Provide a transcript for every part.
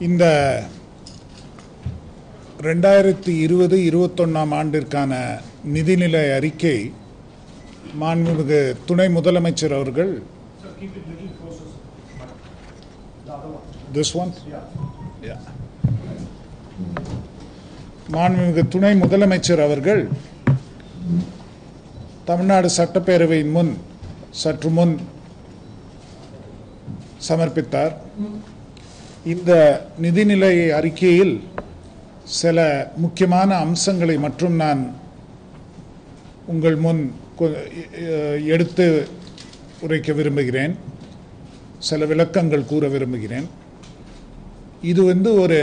இந்த ரெண்டாயிரத்தி இருபது இருபத்தொன்னாம் ஆண்டிற்கான நிதிநிலை அறிக்கை மாண்புமிகு துணை முதலமைச்சர் அவர்கள் Sir, keep it little closer. sir. The other one. This one Yeah. மாண்புமிகு துணை முதலமைச்சர் அவர்கள் தமிழ்நாடு சட்டப்பேரவையின் முன் சற்று முன் சமர்ப்பித்தார் இந்த நிதிநிலை அறிக்கையில் சில முக்கியமான அம்சங்களை மற்றும் நான் உங்கள் முன் கொ- எ- எடுத்து உரைக்க விரும்புகிறேன் சில விளக்கங்கள் கூற விரும்புகிறேன் இது வந்து ஒரு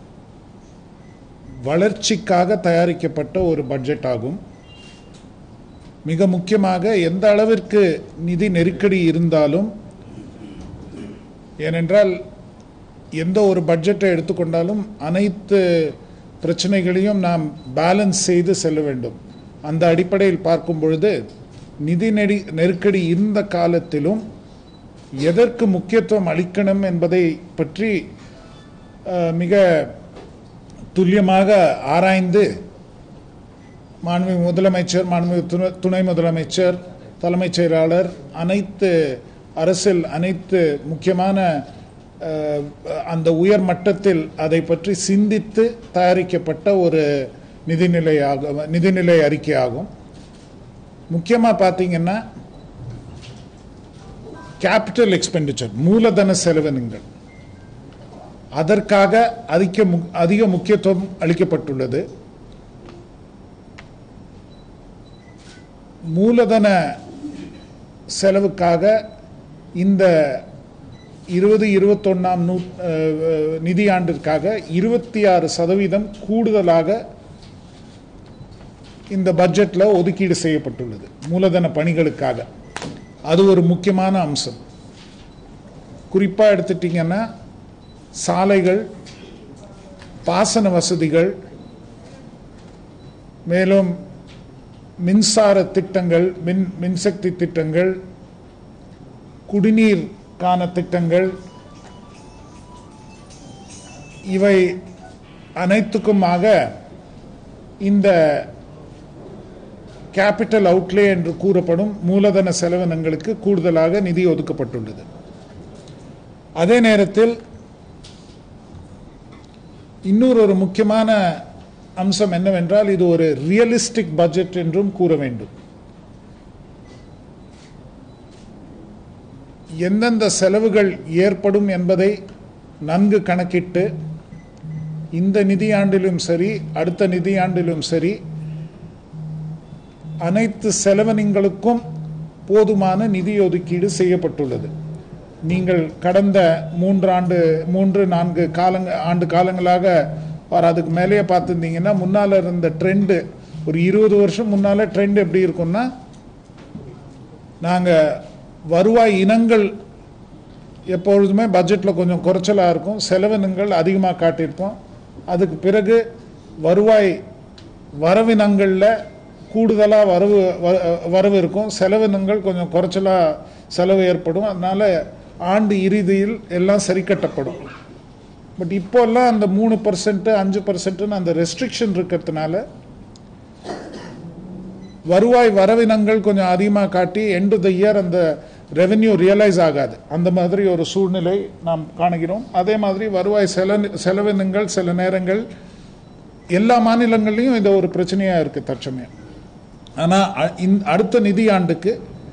வளர்ச்சிக்காக தயாரிக்கப்பட்ட ஒரு பட்ஜெட் ஆகும் மிக முக்கியமாக எந்த அளவிற்கு நிதி நெருக்கடி இருந்தாலும் ஏனென்றால் எந்த ஒரு பட்ஜெட்டை எடுத்துக்கொண்டாலும் அனைத்து பிரச்சனைகளையும் நாம் பேலன்ஸ் செய்து செல்ல வேண்டும் அந்த அடிப்படையில் பார்க்கும் பொழுது நிதி நெடி நெருக்கடி இருந்த காலத்திலும் எதற்கு முக்கியத்துவம் அளிக்கணும் என்பதை பற்றி அஹ், மிக துல்லியமாக ஆராய்ந்து மாண்புமிகு முதலமைச்சர் மாண்புமிகு துணை- துணை முதலமைச்சர் தலைமைச் செயலாளர் அனைத்து அரசில் அனைத்து முக்கியமான அஹ், அந்த உயர் மட்டத்தில் அதை பற்றி சிந்தித்து தயாரிக்கப்பட்ட ஒரு நிதிநிலை ஆகும் நிதிநிலை அறிக்கை ஆகும் முக்கியமாக பார்த்தீங்கன்னா கேபிட்டல் எக்ஸ்பெண்டிச்சர் மூலதன செலவினங்கள் அதற்காக அதிக மு- அதிக முக்கியத்துவம் அளிக்கப்பட்டுள்ளது மூலதன செலவுக்காக இந்த இருபது இருபத்தொன்னாம் நூ அஹ், அஹ், நிதியாண்டிற்காக இருபத்தி ஆறு சதவீதம் கூடுதலாக இந்த பட்ஜெட்ல ஒதுக்கீடு செய்யப்பட்டுள்ளது மூலதன பணிகளுக்காக அது ஒரு முக்கியமான அம்சம் குறிப்பா எடுத்துட்டீங்கன்னா சாலைகள் பாசன வசதிகள் மேலும் மின்சார திட்டங்கள் மின் மின்சக்தி திட்டங்கள் குடிநீர்க்கான திட்டங்கள் இவை அனைத்துக்குமாக இந்த கேபிட்டல் அவுட்லே என்று கூறப்படும் மூலதன செலவினங்களுக்கு கூடுதலாக நிதி ஒதுக்கப்பட்டுள்ளது அதே நேரத்தில் இன்னொரு ஒரு முக்கியமான அம்சம் என்னவென்றால் இது ஒரு ரியலிஸ்டிக் பட்ஜெட் என்றும் கூற வேண்டும் எந்தெந்த செலவுகள் ஏற்படும் என்பதை நன்கு கணக்கிட்டு இந்த நிதியாண்டிலும் சரி அடுத்த நிதியாண்டிலும் சரி அனைத்து செலவினங்களுக்கும் போதுமான நிதி ஒதுக்கீடு செய்யப்பட்டுள்ளது நீங்கள் கடந்த மூன்றாண்டு மூன்று நான்கு காலங்க ஆண்டு காலங்களாக ஒரு அதுக்கு மேலேயே பார்த்துருந்தீங்கன்னா முன்னால் இருந்த ட்ரெண்டு ஒரு இருபது வருஷம் முன்னால் ட்ரெண்ட் எப்படி இருக்கும்னா நாங்கள் வருவாய் இனங்கள் எப்பொழுதுமே பட்ஜெட்டில் கொஞ்சம் குறைச்சலாக இருக்கும் செலவினங்கள் அதிகமாக காட்டியிருப்போம் அதுக்கு பிறகு வருவாய் வரவினங்களில் கூடுதலாக வரவு வ- வரவு இருக்கும் செலவினங்கள் கொஞ்சம் குறைச்சலாக செலவு ஏற்படும் அதனால ஆண்டு இறுதியில் எல்லாம் சரி கட்டப்படும் பட் இப்போல்லாம் அந்த மூணு பர்சன்ட் அஞ்சு பர்சன்ட்னு அந்த ரெஸ்ட்ரிக்ஷன் இருக்கிறதுனால வருவாய் வரவினங்கள் கொஞ்சம் அதிகமாக காட்டி எண்ட் த இயர் அந்த ரெவென்யூ ரியலைஸ் ஆகாது அந்த மாதிரி ஒரு சூழ்நிலை நாம் காணுகிறோம் அதே மாதிரி வருவாய் செல செலவினங்கள் சில நேரங்கள் எல்லா மாநிலங்கள்லையும் இது ஒரு பிரச்சனையாக இருக்குது தற்சமயம் ஆனால் அடுத்த நிதியாண்டுக்கு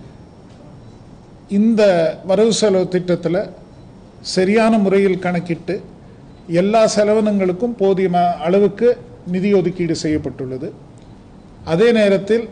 இந்த வரவு செலவு திட்டத்தில் சரியான முறையில் கணக்கிட்டு எல்லா செலவினங்களுக்கும் போதிய ம- அளவுக்கு நிதி ஒதுக்கீடு செய்யப்பட்டுள்ளது அதே நேரத்தில்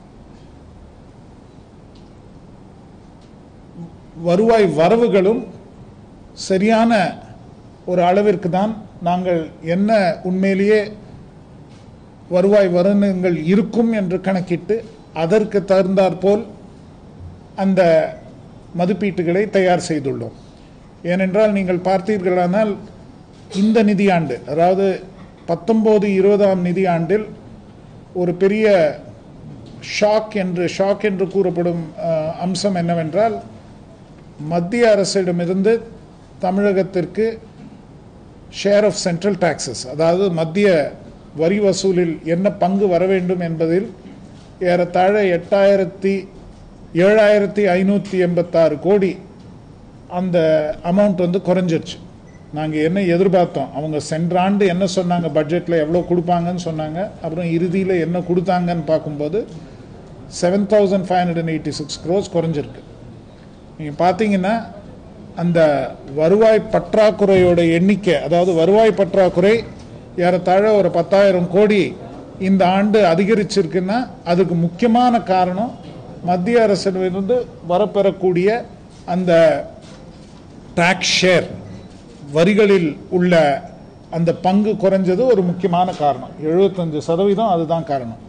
வருவாய் வரவுகளும் சரியான ஒரு அளவிற்கு தான் நாங்கள் என்ன உண்மையிலேயே வருவாய் வருணங்கள் இருக்கும் என்று கணக்கிட்டு அதற்கு தகுந்தாற்போல் அந்த மதிப்பீட்டுகளை தயார் செய்துள்ளோம் ஏனென்றால் நீங்கள் பார்த்தீர்களானால் இந்த நிதியாண்டு அதாவது பத்தொம்போது இருபதாம் நிதியாண்டில் ஒரு பெரிய ஷாக் என்று ஷாக் என்று கூறப்படும் அஹ், அம்சம் என்னவென்றால் மத்திய அரசிடமிருந்து தமிழகத்திற்கு ஷேர் ஆஃப் சென்ட்ரல் டாக்ஸஸ் அதாவது மத்திய வரி வசூலில் என்ன பங்கு வர வேண்டும் என்பதில் ஏறத்தாழ எட்டாயிரத்தி ஏழாயிரத்தி ஐநூற்றி எண்பத்தாறு கோடி அந்த அமௌண்ட் வந்து குறைஞ்சிருச்சு நாங்கள் என்ன எதிர்பார்த்தோம் அவங்க சென்ற ஆண்டு என்ன சொன்னாங்க பட்ஜெட்டில் எவ்வளோ கொடுப்பாங்கன்னு சொன்னாங்க அப்புறம் இறுதியில் என்ன கொடுத்தாங்கன்னு பார்க்கும்போது seven thousand five hundred and eighty six crores குறைஞ்சிருக்கு நீங்கள் பார்த்தீங்கன்னா அந்த வருவாய் பற்றாக்குறையோட எண்ணிக்கை அதாவது வருவாய் பற்றாக்குறை ஏறத்தாழ ஒரு பத்தாயிரம் கோடி இந்த ஆண்டு அதிகரிச்சிருக்குன்னா அதுக்கு முக்கியமான காரணம் மத்திய அரசிலிருந்து வரப்பெறக்கூடிய அந்த டாக்ஸ் ஷேர் வரிகளில் உள்ள அந்த பங்கு குறைஞ்சது ஒரு முக்கியமான காரணம் எழுபத்தஞ்சு சதவீதம் அதுதான் காரணம்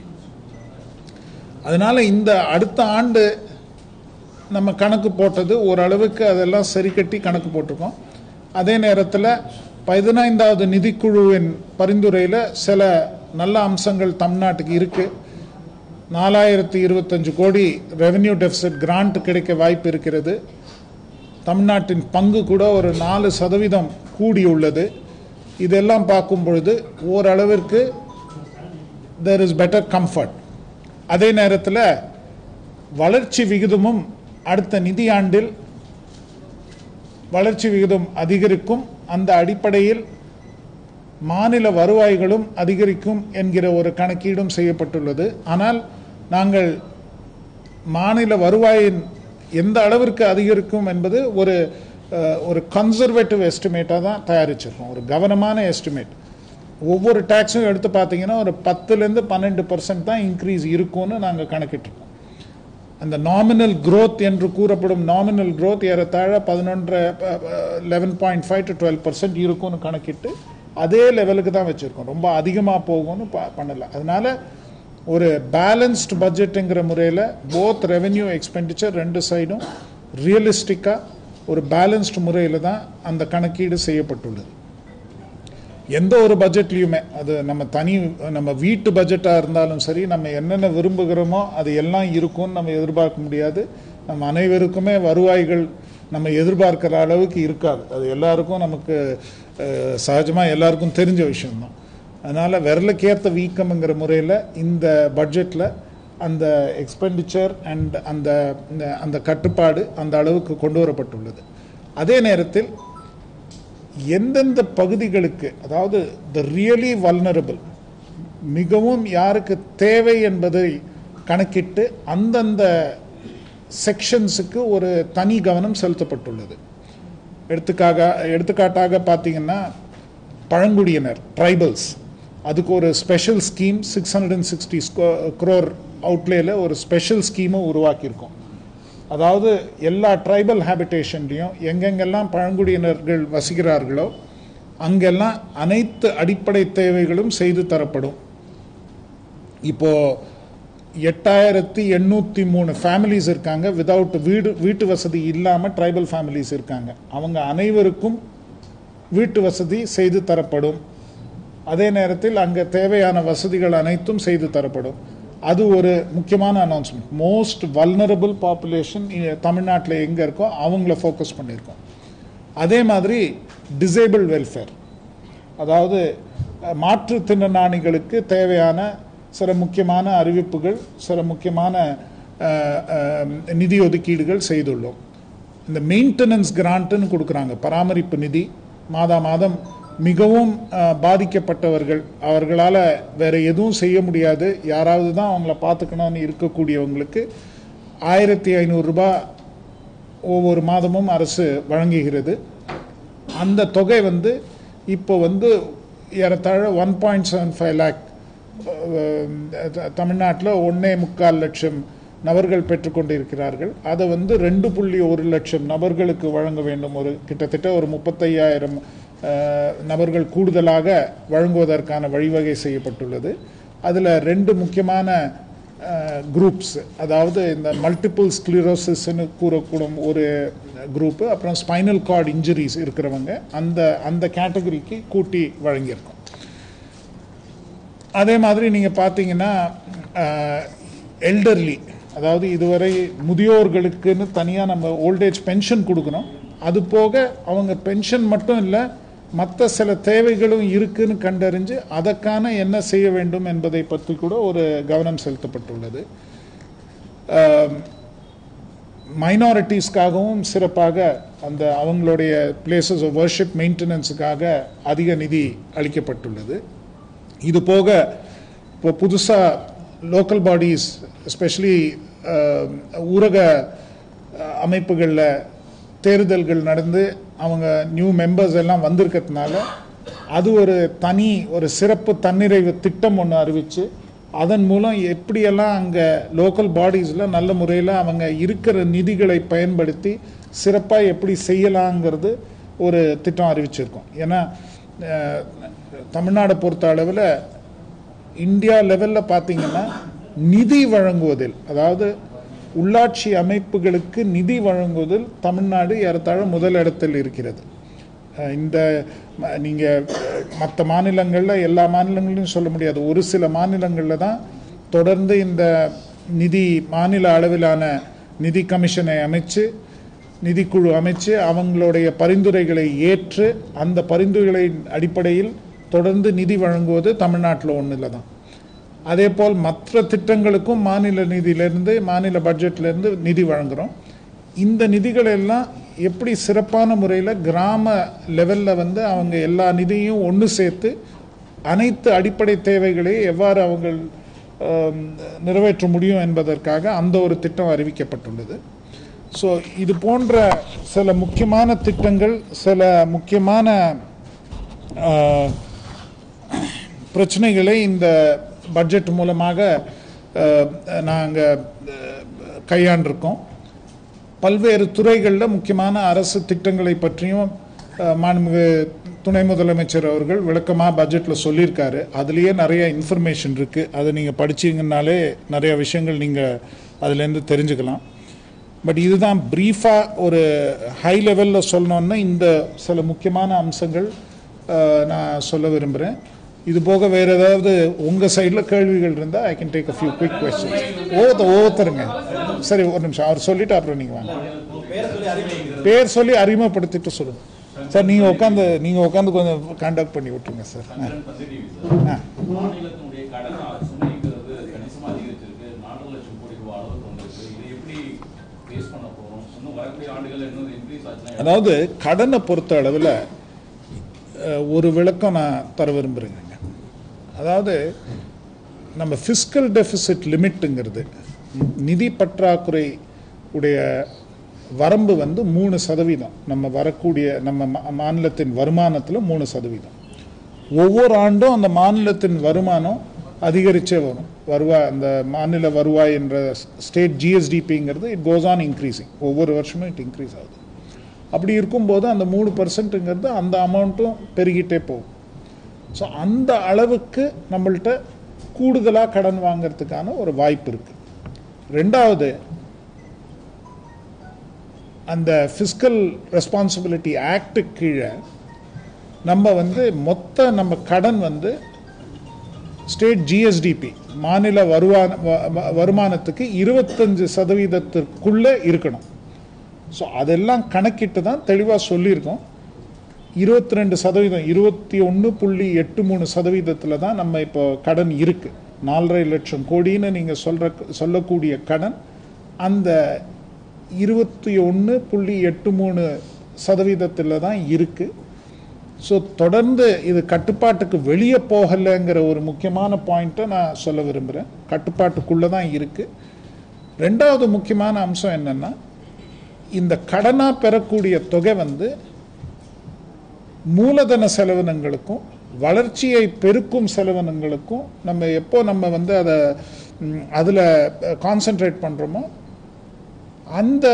அதனால இந்த அடுத்த ஆண்டு நம்ம கணக்கு போட்டது ஓரளவுக்கு அதெல்லாம் சரி கட்டி கணக்கு போட்டிருக்கோம் அதே நேரத்தில் பதினைந்தாவது நிதிக்குழுவின் பரிந்துரையில் சில நல்ல அம்சங்கள் தமிழ்நாட்டுக்கு இருக்குது நாலாயிரத்தி இருபத்தஞ்சு கோடி ரெவென்யூ டெபிசிட் கிராண்ட் கிடைக்க வாய்ப்பு இருக்கிறது தமிழ்நாட்டின் பங்கு கூட ஒரு நாலு சதவீதம் கூடியுள்ளது இதெல்லாம் பார்க்கும் பொழுது ஓரளவிற்கு தேர் இஸ் பெட்டர் கம்ஃபர்ட் அதே நேரத்தில் வளர்ச்சி விகிதமும் அடுத்த நிதியாண்டில் வளர்ச்சி விகிதம் அதிகரிக்கும் அந்த அடிப்படையில் மாநில வருவாய்களும் அதிகரிக்கும் என்கிற ஒரு கணக்கீடும் செய்யப்பட்டுள்ளது ஆனால் நாங்கள் மாநில வருவாயின் எந்த அளவிற்கு அதிகரிக்கும் என்பது ஒரு அஹ், ஒரு கன்சர்வேட்டிவ் எஸ்டிமேட்டாக தான் தயாரிச்சிருக்கோம் ஒரு கவனமான எஸ்டிமேட் ஒவ்வொரு டேக்ஸும் எடுத்து பார்த்தீங்கன்னா ஒரு பத்துலேருந்து பன்னெண்டு பர்சன்ட் தான் இன்க்ரீஸ் இருக்கும்னு நாங்கள் கணக்கிட்டிருக்கோம் அந்த நாமினல் growth என்று கூறப்படும் நாமினல் growth ஏறத்தாழ பதினொன்றரை eleven point five to twelve percent இருக்கும்னு கணக்கிட்டு அதே லெவலுக்கு தான் வச்சுருக்கோம் ரொம்ப அதிகமாக போகும்னு ப- பண்ணல அதனால ஒரு பேலன்ஸ்டு பட்ஜெட்டுங்கிற முறையில் போத் ரெவென்யூ எக்ஸ்பெண்டிச்சர் ரெண்டு சைடும் ரியலிஸ்டிக்காக ஒரு பேலன்ஸ்டு முறையில் தான் அந்த கணக்கீடு செய்யப்பட்டுள்ளது எந்த ஒரு பட்ஜெட்லையுமே அது நம்ம தனி நம்ம வீட்டு பட்ஜெட்டாக இருந்தாலும் சரி நம்ம என்னென்ன விரும்புகிறோமோ அது எல்லாம் இருக்கும்னு நம்ம எதிர்பார்க்க முடியாது நம்ம அனைவருக்குமே வருவாய்கள் நம்ம எதிர்பார்க்கிற அளவுக்கு இருக்காது அது எல்லாருக்கும் நமக்கு சகஜமாக எல்லாருக்கும் தெரிஞ்ச விஷயம்தான் அதனால் விரலுக்கேற்ற வீக்கம்ங்கிற முறையில் இந்த பட்ஜெட்டில் அந்த எக்ஸ்பெண்டிச்சர் அண்ட் அந்த இந்த- அந்த கட்டுப்பாடு அந்த அளவுக்கு கொண்டு வரப்பட்டுள்ளது அதே நேரத்தில் எந்தெந்த பகுதிகளுக்கு அதாவது த ரியலி வல்னரபிள் மிகவும் யாருக்கு தேவை என்பதை கணக்கிட்டு அந்தந்த செக்ஷன்ஸுக்கு ஒரு தனி கவனம் செலுத்தப்பட்டுள்ளது எடுத்துக்காக எடுத்துக்காட்டாக பார்த்தீங்கன்னா பழங்குடியினர் ட்ரைபல்ஸ் அதுக்கு ஒரு special scheme six hundred and sixty crore அவுட்லேயில் ஒரு ஸ்பெஷல் ஸ்கீமும் உருவாக்கியிருக்கோம் அதாவது எல்லா ட்ரைபல் ஹேபிடேஷன்லையும் எங்கெங்கெல்லாம் பழங்குடியினர்கள் வசிக்கிறார்களோ அங்கெல்லாம் அனைத்து அடிப்படை தேவைகளும் செய்து தரப்படும் இப்போ எட்டாயிரத்தி எண்ணூற்றி மூணு ஃபேமிலிஸ் இருக்காங்க விதவுட் வீடு வீட்டு வசதி இல்லாமல் ட்ரைபல் ஃபேமிலிஸ் இருக்காங்க அவங்க அனைவருக்கும் வீட்டு வசதி செய்து தரப்படும் அதே நேரத்தில் அங்கே தேவையான வசதிகள் அனைத்தும் செய்து தரப்படும் அது ஒரு முக்கியமான அனௌன்ஸ்மெண்ட் மோஸ்ட் வல்னரபிள் பாப்புலேஷன் தமிழ்நாட்டில் எங்கே இருக்கோ அவங்கள ஃபோக்கஸ் பண்ணியிருக்கோம் அதே மாதிரி டிசேபிள் வெல்ஃபேர் அதாவது அஹ், மாற்றுத்திறனாளிகளுக்கு தேவையான சில முக்கியமான அறிவிப்புகள் சில முக்கியமான அஹ், அஹ், நிதி ஒதுக்கீடுகள் செய்துள்ளோம் இந்த மெயின்டெனன்ஸ் கிராண்ட்னு கொடுக்குறாங்க பராமரிப்பு நிதி மாதா மாதம் மிகவும் அஹ், பாதிக்கப்பட்டவர்கள் அவர்களால் வேற எதுவும் செய்ய முடியாது யாராவது தான் அவங்கள பார்த்துக்கணும்னு இருக்கக்கூடியவங்களுக்கு ஆயிரத்தி ஐநூறுரூபா ஒவ்வொரு மாதமும் அரசு வழங்குகிறது அந்த தொகை வந்து இப்போ வந்து ஏறத்தாழ one point seven five lakh தமிழ்நாட்டில் ஒன்றே முக்கால் லட்சம் நபர்கள் பெற்றுக்கொண்டு இருக்கிறார்கள் அதை வந்து ரெண்டு புள்ளி ஒரு லட்சம் நபர்களுக்கு வழங்க வேண்டும் ஒரு கிட்டத்தட்ட ஒரு முப்பத்தையாயிரம் அஹ், நபர்கள் கூடுதலாக வழங்குவதற்கான வழிவகை செய்யப்பட்டுள்ளது அதில் ரெண்டு முக்கியமான குரூப்ஸ் அதாவது இந்த மல்டிபிள் ஸ்க்ளிரோசிஸ்ன்னு கூறக்கூடும் ஒரு குரூப்பு அப்புறம் ஸ்பைனல் கார்டு இன்ஜுரிஸ் இருக்கிறவங்க அந்த அந்த கேட்டகரிக்கு கூட்டி வழங்கியிருக்கோம் அதே மாதிரி நீங்கள் பார்த்தீங்கன்னா எல்டர்லி அதாவது இதுவரை முதியோர்களுக்குன்னு தனியாக நம்ம ஓல்டேஜ் பென்ஷன் கொடுக்கணும் அது போக அவங்க பென்ஷன் மட்டும் இல்லை மற்ற சில தேவைகளும் இருக்குன்னு கண்டறிஞ்சு அதற்கான என்ன செய்ய வேண்டும் என்பதை பற்றி கூட ஒரு கவனம் செலுத்தப்பட்டுள்ளது மைனாரிட்டிஸ்க்காகவும் சிறப்பாக அந்த அவங்களுடைய பிளேசஸ் ஆஃப் வர்ஷிப் மெயின்டெனன்ஸுக்காக அதிக நிதி அளிக்கப்பட்டுள்ளது இது போக இப்போ புதுசாக லோக்கல் பாடிஸ் எஸ்பெஷலி ஊரக அமைப்புகளில் தேர்தல்கள் நடந்து அவங்க நியூ மெம்பர்ஸ் எல்லாம் வந்திருக்கிறதுனால அது ஒரு தனி ஒரு சிறப்பு தன்னிறைவு திட்டம் ஒன்று அறிவித்து அதன் மூலம் எப்படியெல்லாம் அங்கே லோக்கல் பாடிஸில் நல்ல முறையில் அவங்க இருக்கிற நிதிகளை பயன்படுத்தி சிறப்பாக எப்படி செய்யலாங்கிறது ஒரு திட்டம் அறிவிச்சிருக்கோம் ஏன்னா அஹ், தமிழ்நாடை பொறுத்த அளவில் இந்தியா லெவலில் பார்த்தீங்கன்னா நிதி வழங்குவதில் அதாவது உள்ளாட்சி அமைப்புகளுக்கு நிதி வழங்குவதில் தமிழ்நாடு ஏறத்தாழ முதல் இடத்தில் இருக்கிறது அஹ் இந்த ம- நீங்க மற்ற மாநிலங்களில் எல்லா மாநிலங்களையும் சொல்ல முடியாது ஒரு சில மாநிலங்களில் தான் தொடர்ந்து இந்த நிதி மாநில அளவிலான நிதி கமிஷனை அமைச்சு நிதிக்குழு அமைச்சு அவங்களுடைய பரிந்துரைகளை ஏற்று அந்த பரிந்துரைகளின் அடிப்படையில் தொடர்ந்து நிதி வழங்குவது தமிழ்நாட்டில் ஒன்றில் தான் அதே போல் மற்ற திட்டங்களுக்கும் மாநில நிதியிலிருந்து மாநில பட்ஜெட்லேருந்து நிதி வழங்குகிறோம் இந்த நிதிகள் எல்லாம் எப்படி சிறப்பான முறையில் கிராம லெவலில் வந்து அவங்க எல்லா நிதியும் ஒன்று சேர்த்து அனைத்து அடிப்படை தேவைகளை எவ்வாறு அவங்க ஆம், நிறைவேற்ற முடியும் என்பதற்காக அந்த ஒரு திட்டம் அறிவிக்கப்பட்டுள்ளது ஸோ இது போன்ற சில முக்கியமான திட்டங்கள் சில முக்கியமான ஆ, பிரச்சனைகளை இந்த பட்ஜெட் மூலமாக நாங்கள் கையாண்டிருக்கோம் பல்வேறு துறைகளில் முக்கியமான அரசு திட்டங்களை பற்றியும் அஹ், மாண்புமிகு துணை முதலமைச்சர் அவர்கள் விளக்கமாக பட்ஜெட்டில் சொல்லியிருக்காரு அதுலேயே நிறைய இன்ஃபர்மேஷன் இருக்குது அதை நீங்கள் படிச்சீங்கன்னாலே நிறைய விஷயங்கள் நீங்கள் அதுலேருந்து தெரிஞ்சுக்கலாம் பட் இதுதான் ப்ரீஃபாக ஒரு ஹை லெவலில் சொல்லணுன்னா இந்த சில முக்கியமான அம்சங்கள் அஹ், நான் சொல்ல விரும்புகிறேன் இது போக வேறு ஏதாவது உங்கள் சைடில் கேள்விகள் இருந்தால் I can take a few quick questions ஓத்த ஓத்துருங்க சரி ஒரு நிமிஷம் அவர் சொல்லிட்டு அப்புறம் நீங்கள் வாங்க பேர் சொல்லி அறிமுகப்படுத்திட்டு சொல்லுங்க சார் நீங்கள் உட்காந்து நீங்கள் உட்காந்து கொஞ்சம் கான்டாக்ட் பண்ணி விட்டுருங்க சார் ஆ. ஆ மாநிலத்தினுடைய கடன் சுமைங்கிறது கணிசமா அதிகரிச்சிருக்கு நாலு லட்சம் கோடி ரூபாய் அளவுக்கு வந்திருக்கு இதை எப்படி ஃபேஸ் பண்ண போறோம் இன்னும் வரக்கூடிய ஆண்டுகள் இன்னும் இன்க்ரீஸ் ஆச்சுன்னா அதாவது கடனை பொறுத்த அளவில் அஹ், ஒரு விளக்கம் நான் தர விரும்புகிறேங்க அதாவது நம்ம ஃபிஸ்கல் டெபிசிட் லிமிட்டுங்கிறது நிதி பற்றாக்குறை உடைய வரம்பு வந்து மூணு சதவீதம் நம்ம வரக்கூடிய நம்ம மா- மாநிலத்தின் வருமானத்தில் மூணு சதவீதம் ஒவ்வொரு ஆண்டும் அந்த மாநிலத்தின் வருமானம் அதிகரிச்சே வரும் வருவாய் அந்த மாநில வருவாய் என்ற ஸ்டேட் ஜிஎஸ்டிபிங்கிறது இட் கோஸ் ஆன் இன்க்ரீசிங் ஒவ்வொரு வருஷமும் இட் இன்க்ரீஸ் ஆகுது அப்படி இருக்கும்போது அந்த மூணு பர்சன்ட்டுங்கிறது அந்த அமௌண்ட்டும் பெருகிட்டே போகும் ஸோ அந்த அளவுக்கு நம்மள்ட்ட கூடுதலாக கடன் வாங்குறதுக்கான ஒரு வாய்ப்பு இருக்கு ரெண்டாவது அந்த ஃபிஸ்கல் ரெஸ்பான்சிபிலிட்டி ஆக்டு கீழே நம்ம வந்து மொத்த நம்ம கடன் வந்து ஸ்டேட் ஜிஎஸ்டிபி மாநில வருமான வ- வ- வருமானத்துக்கு இருபத்தஞ்சு சதவீதத்திற்குள்ளே இருக்கணும் ஸோ அதெல்லாம் கணக்கிட்டு தான் தெளிவாக சொல்லியிருக்கோம் இருபத்தி ரெண்டு சதவீதம் இருபத்தி ஒன்று புள்ளி எட்டு மூணு சதவீதத்தில் தான் நம்ம இப்போ கடன் இருக்கு நாலரை லட்சம் கோடின்னு நீங்கள் சொல்ற சொல்லக்கூடிய கடன் அந்த இருபத்தி ஒன்று புள்ளி எட்டு மூணு சதவீதத்தில் தான் இருக்கு ஸோ தொடர்ந்து இது கட்டுப்பாட்டுக்கு வெளியே போகலைங்கிற ஒரு முக்கியமான பாயிண்ட்டை நான் சொல்ல விரும்புகிறேன் கட்டுப்பாட்டுக்குள்ளே தான் இருக்கு ரெண்டாவது முக்கியமான அம்சம் என்னன்னா இந்த கடனாக பெறக்கூடிய தொகை வந்து மூலதன செலவினங்களுக்கும் வளர்ச்சியை பெருக்கும் செலவினங்களுக்கும் நம்ம எப்போ நம்ம வந்து அதை அதில் கான்சென்ட்ரேட் பண்ணுறோமோ அந்த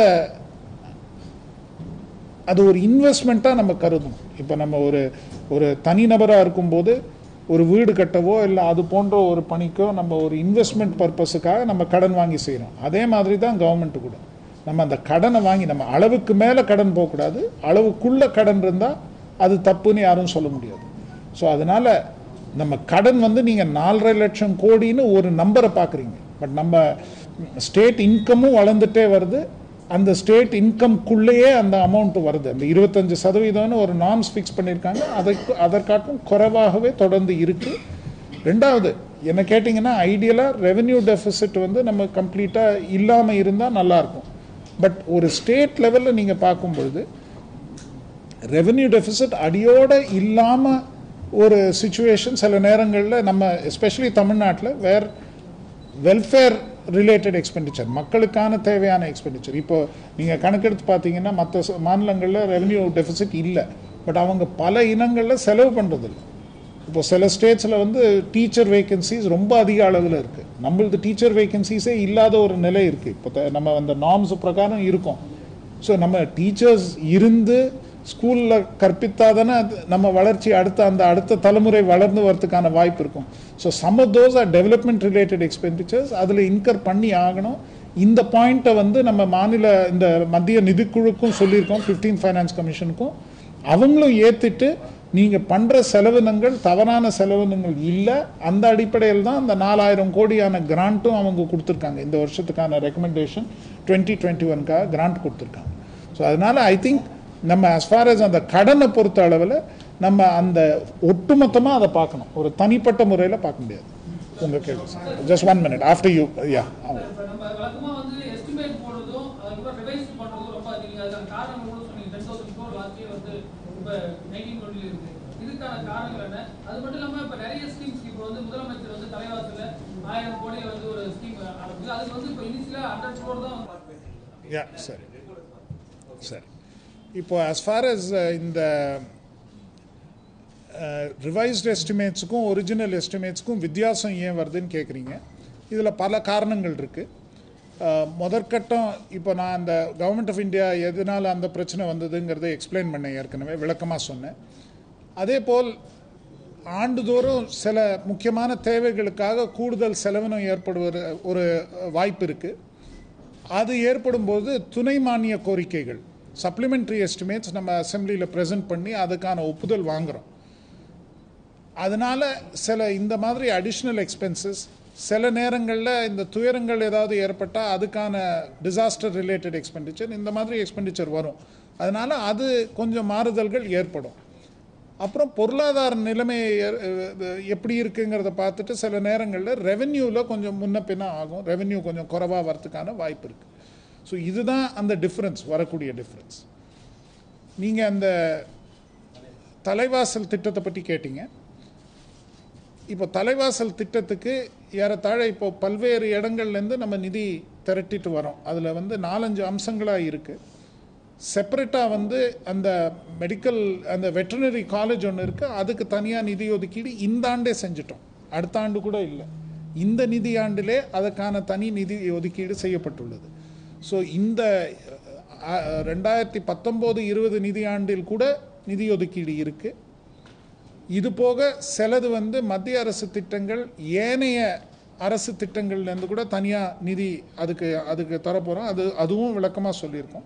அது ஒரு இன்வெஸ்ட்மெண்ட்டாக நம்ம கருதணும் இப்போ நம்ம ஒரு ஒரு தனிநபராக இருக்கும்போது ஒரு வீடு கட்டவோ இல்லை அது போன்ற ஒரு பணிக்கோ நம்ம ஒரு இன்வெஸ்ட்மெண்ட் பர்பஸுக்காக நம்ம கடன் வாங்கி செய்கிறோம் அதே மாதிரி தான் கவர்மெண்ட் கூட நம்ம அந்த கடனை வாங்கி நம்ம அளவுக்கு மேலே கடன் போகக்கூடாது அளவுக்குள்ள கடன் இருந்தால் அது தப்புன்னு யாரும் சொல்ல முடியாது ஸோ அதனால நம்ம கடன் வந்து நீங்கள் நாலரை லட்சம் கோடின்னு ஒரு நம்பரை பார்க்குறீங்க பட் நம்ம ஸ்டேட் இன்கமும் வளர்ந்துட்டே வருது அந்த ஸ்டேட் இன்கம்குள்ளேயே அந்த அமௌண்ட் வருது அந்த இருபத்தஞ்சு சதவீதம்னு ஒரு நார்ம்ஸ் ஃபிக்ஸ் பண்ணியிருக்காங்க அதற்கு அதற்காட்டும் குறைவாகவே தொடர்ந்து இருக்கு ரெண்டாவது என்ன கேட்டிங்கன்னா ஐடியலாக ரெவென்யூ டெபிசிட் வந்து நம்ம கம்ப்ளீட்டாக இல்லாமல் இருந்தால் நல்லாயிருக்கும் பட் ஒரு ஸ்டேட் லெவலில் நீங்கள் பார்க்கும்பொழுது ரெவென்யூ டெபிசிட் அடியோட இல்லாமல் ஒரு சுச்சுவேஷன் சில நேரங்களில் நம்ம எஸ்பெஷலி தமிழ்நாட்டில் வேர் வெல்ஃபேர் ரிலேட்டட் எக்ஸ்பெண்டிச்சர் மக்களுக்கான தேவையான எக்ஸ்பெண்டிச்சர் இப்போ நீங்கள் கணக்கெடுத்து பார்த்தீங்கன்னா மற்ற மாநிலங்களில் ரெவென்யூ டெபிசிட் இல்லை பட் அவங்க பல இனங்களில் செலவு பண்ணுறதில்ல இப்போ சில ஸ்டேட்ஸில் வந்து டீச்சர் வேகன்சிஸ் ரொம்ப அதிக அளவில் இருக்குது நம்மளது டீச்சர் வேகன்சிஸே இல்லாத ஒரு நிலை இருக்குது இப்போ த- நம்ம அந்த நார்ம்ஸ் பிரகாரம் இருக்கோம் ஸோ நம்ம டீச்சர்ஸ் இருந்து ஸ்கூலில் கற்பித்தாதானே அது நம்ம வளர்ச்சி அடுத்த அந்த அடுத்த தலைமுறை வளர்ந்து வரதுக்கான வாய்ப்பு இருக்கும் so some of those are development related expenditures அதில் இன்கர் பண்ணி ஆகணும் இந்த பாயிண்ட்டை வந்து நம்ம மாநில இந்த மத்திய நிதிக்குழுக்கும் சொல்லியிருக்கோம் 15 ஃபைனான்ஸ் கமிஷனுக்கும் அவங்களும் ஏற்றுட்டு நீங்கள் பண்ணுற செலவினங்கள் தவறான செலவினங்கள் இல்லை அந்த அடிப்படையில் தான் அந்த நாலாயிரம் கோடியான கிராண்ட்டும் அவங்க கொடுத்துருக்காங்க இந்த வருஷத்துக்கான ரெக்கமெண்டேஷன் டுவெண்ட்டி டுவெண்ட்டி ஒன்க்காக கிராண்ட் கொடுத்துருக்காங்க ஸோ அதனால ஐ திங்க் நம்ம as far as அந்த கடனை பொறுத்த அளவில் நம்ம அந்த ஒட்டுமொத்தமாக அதை பார்க்கணும் ஒரு தனிப்பட்ட முறையில் பார்க்க முடியாது உங்கள் கேள்வி just one minute after you yeah இப்ப நம்ம வழக்கமா வந்து எஸ்டிமேட் போடுறதும் அதுக்கப்புறம் ரிவைஸ் பண்றதும் ரொம்ப அதிகம் அதுக்கான காரணம் கூட சொன்னீங்க ten thousand four last year வந்து இப்ப நைன்டீன் டுவெண்ட்டில இருக்கு இதுக்கான காரணங்கள் என்ன அது மட்டும் இல்லாம இப்ப நிறைய ஸ்கீம்ஸ் இப்போ வந்து முதலமைச்சர் வந்து தலைவாசல ஆயிரம் கோடி வந்து ஒரு ஸ்கீம் ஆரம்பிச்சு அதுக்கு வந்து இப்போ இனிஷியலா ஹண்ட்ரட் கோடி தான் வந்து யா சரி சரி இப்போ as far as uh, இந்த ரிவைஸ்ட் எஸ்டிமேட்ஸுக்கும் ஒரிஜினல் எஸ்டிமேட்ஸுக்கும் வித்தியாசம் ஏன் வருதுன்னு கேட்குறீங்க இதில் பல காரணங்கள் இருக்குது முதற்கட்டம் இப்போ நான் அந்த கவர்மெண்ட் ஆஃப் இந்தியா எதனால் அந்த பிரச்சனை வந்ததுங்கிறதை எக்ஸ்பிளைன் பண்ணேன் ஏற்கனவே விளக்கமாக சொன்னேன் அதே போல் ஆண்டுதோறும் சில முக்கியமான தேவைகளுக்காக கூடுதல் செலவினம் ஏற்படுவது ஒரு வாய்ப்பு இருக்குது அது ஏற்படும் போது துணை மானிய கோரிக்கைகள் சப்ளிமெண்ட்ரி எஸ்டிமேட்ஸ் நம்ம அசெம்பிளியில் ப்ரெசென்ட் பண்ணி அதுக்கான ஒப்புதல் வாங்குறோம் அதனால சில இந்த மாதிரி அடிஷ்னல் எக்ஸ்பென்சஸ் சில நேரங்களில் இந்த துயரங்கள் ஏதாவது ஏற்பட்டால் அதுக்கான டிசாஸ்டர் ரிலேட்டட் எக்ஸ்பெண்டிச்சர் இந்த மாதிரி எக்ஸ்பெண்டிச்சர் வரும் அதனால அது கொஞ்சம் மாறுதல்கள் ஏற்படும் அப்புறம் பொருளாதார நிலைமை எ- எ- எப்படி இருக்குங்கிறத பார்த்துட்டு சில நேரங்களில் ரெவென்யூவில் கொஞ்சம் முன்ன பின்ன ஆகும் ரெவென்யூ கொஞ்சம் குறைவாக வரதுக்கான வாய்ப்பு இருக்குது ஸோ இதுதான் அந்த டிஃப்ரென்ஸ் வரக்கூடிய டிஃப்ரென்ஸ் நீங்கள் அந்த தலைவாசல் திட்டத்தை பற்றி கேட்டீங்க இப்போ தலைவாசல் திட்டத்துக்கு ஏறத்தாழ இப்போ பல்வேறு இடங்கள்லேருந்து நம்ம நிதி திரட்டிட்டு வரோம் அதில் வந்து நாலஞ்சு அம்சங்களாக இருக்குது செப்பரேட்டாக வந்து அந்த மெடிக்கல் அந்த வெட்டனரி காலேஜ் ஒன்று இருக்குது அதுக்கு தனியாக நிதி ஒதுக்கீடு இந்த ஆண்டே செஞ்சிட்டோம் அடுத்த ஆண்டு கூட இல்லை இந்த நிதி ஆண்டிலே அதுக்கான தனி நிதி ஒதுக்கீடு செய்யப்பட்டுள்ளது ஸோ இந்த அஹ், ரெண்டாயிரத்தி பத்தொம்போது இருபது நிதி ஆண்டில் கூட நிதி ஒதுக்கீடு இருக்குது இது போக சிலது வந்து மத்திய அரசு திட்டங்கள் ஏனைய அரசு திட்டங்கள்லேருந்து கூட தனியாக நிதி அதுக்கு அதுக்கு தரப்போகிறோம் அது அதுவும் விளக்கமாக சொல்லியிருக்கோம்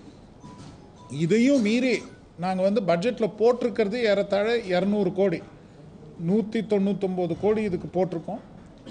இதையும் மீறி நாங்கள் வந்து பட்ஜெட்டில் போட்டிருக்கிறது ஏறத்தாழ இரநூறு கோடி நூற்றி தொண்ணூத்தொம்பது கோடி இதுக்கு போட்டிருக்கோம்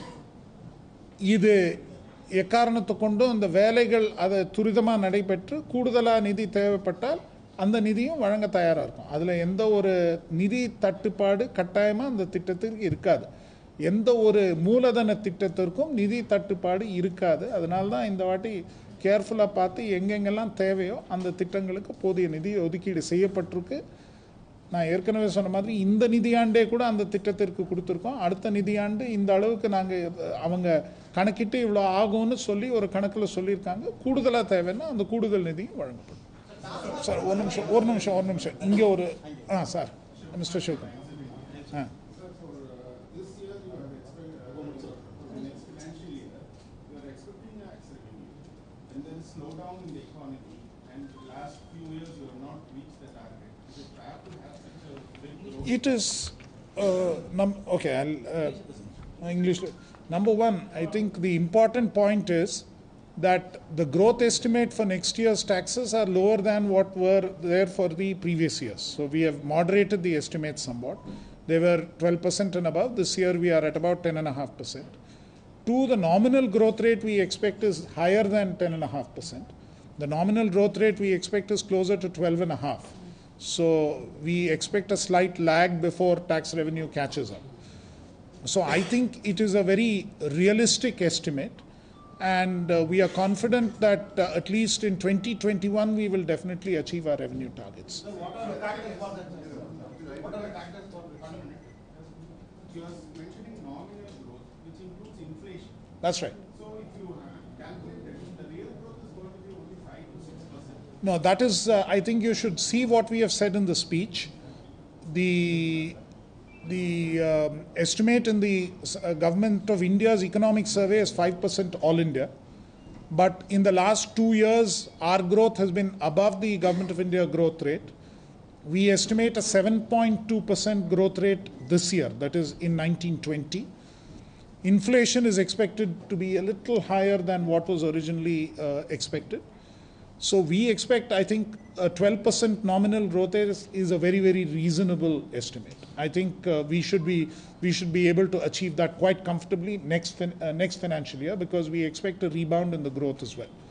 இது எக்காரணத்தை கொண்டும் இந்த வேலைகள் அதை துரிதமாக நடைபெற்று கூடுதலாக நிதி தேவைப்பட்டால் அந்த நிதியும் வழங்க தயாராக இருக்கும் அதில் எந்த ஒரு நிதி தட்டுப்பாடு கட்டாயமாக அந்த திட்டத்திற்கு இருக்காது எந்த ஒரு மூலதன திட்டத்திற்கும் நிதி தட்டுப்பாடு இருக்காது அதனால தான் இந்த வாட்டி கேர்ஃபுல்லாக பார்த்து எங்கெங்கெல்லாம் தேவையோ அந்த திட்டங்களுக்கு போதிய நிதி ஒதுக்கீடு செய்யப்பட்டிருக்கு நான் ஏற்கனவே சொன்ன மாதிரி இந்த நிதியாண்டே கூட அந்த திட்டத்திற்கு கொடுத்துருக்கோம் அடுத்த நிதியாண்டு இந்த அளவுக்கு நாங்கள் அவங்க கணக்கிட்டு இவ்வளோ ஆகும்னு சொல்லி ஒரு கணக்கில் சொல்லியிருக்காங்க கூடுதலாக தேவைன்னா அந்த கூடுதல் நிதியும் வழங்கப்படும் சார் ஒரு நிமிஷம் ஒரு நிமிஷம் ஒரு நிமிஷம் இங்கே ஒரு ஆ சார் மிஸ்டர் சிவகுமார் ஆ This year you are expecting, for the next financial year, you are expecting a revenue. And then slowdown in the economy, and the last few years you have not reached the target. Is it fair to have such a big growth? It is, uh, num- okay, I'll, uh, English. Number one, I think the important point is that the growth estimate for next year's taxes are lower than what were there for the previous years. So we have moderated the estimates somewhat. They were 12% and above. This year we are at about 10.5%. Two, the nominal growth rate we expect is higher than 10.5%. The nominal growth rate we expect is closer to 12 and a half. So we expect a slight lag before tax revenue catches up. So I think it is a very realistic estimate, and uh, we are confident that uh, at least in 2021 we will definitely achieve our revenue targets. What are the factors for that? sir? What are the factors for fundamental? You are mentioning nominal growth, which includes inflation. That's right. So if you calculate it, the real growth is going to be only five to six percent. No, that is, uh, I think you should see what we have said in the speech. The, the um, estimate in the uh, Government of India's economic survey is 5% all India. But in the last two years, our growth has been above the Government of India growth rate. We estimate a 7.2% growth rate this year, that is in 1920. Inflation is expected to be a little higher than what was originally uh, expected. So we expect, I think, a 12% nominal growth rate is, is a very, very reasonable estimate. I think uh, we should be we should be able to achieve that quite comfortably next fin- uh, next financial year because we expect a rebound in the growth as well.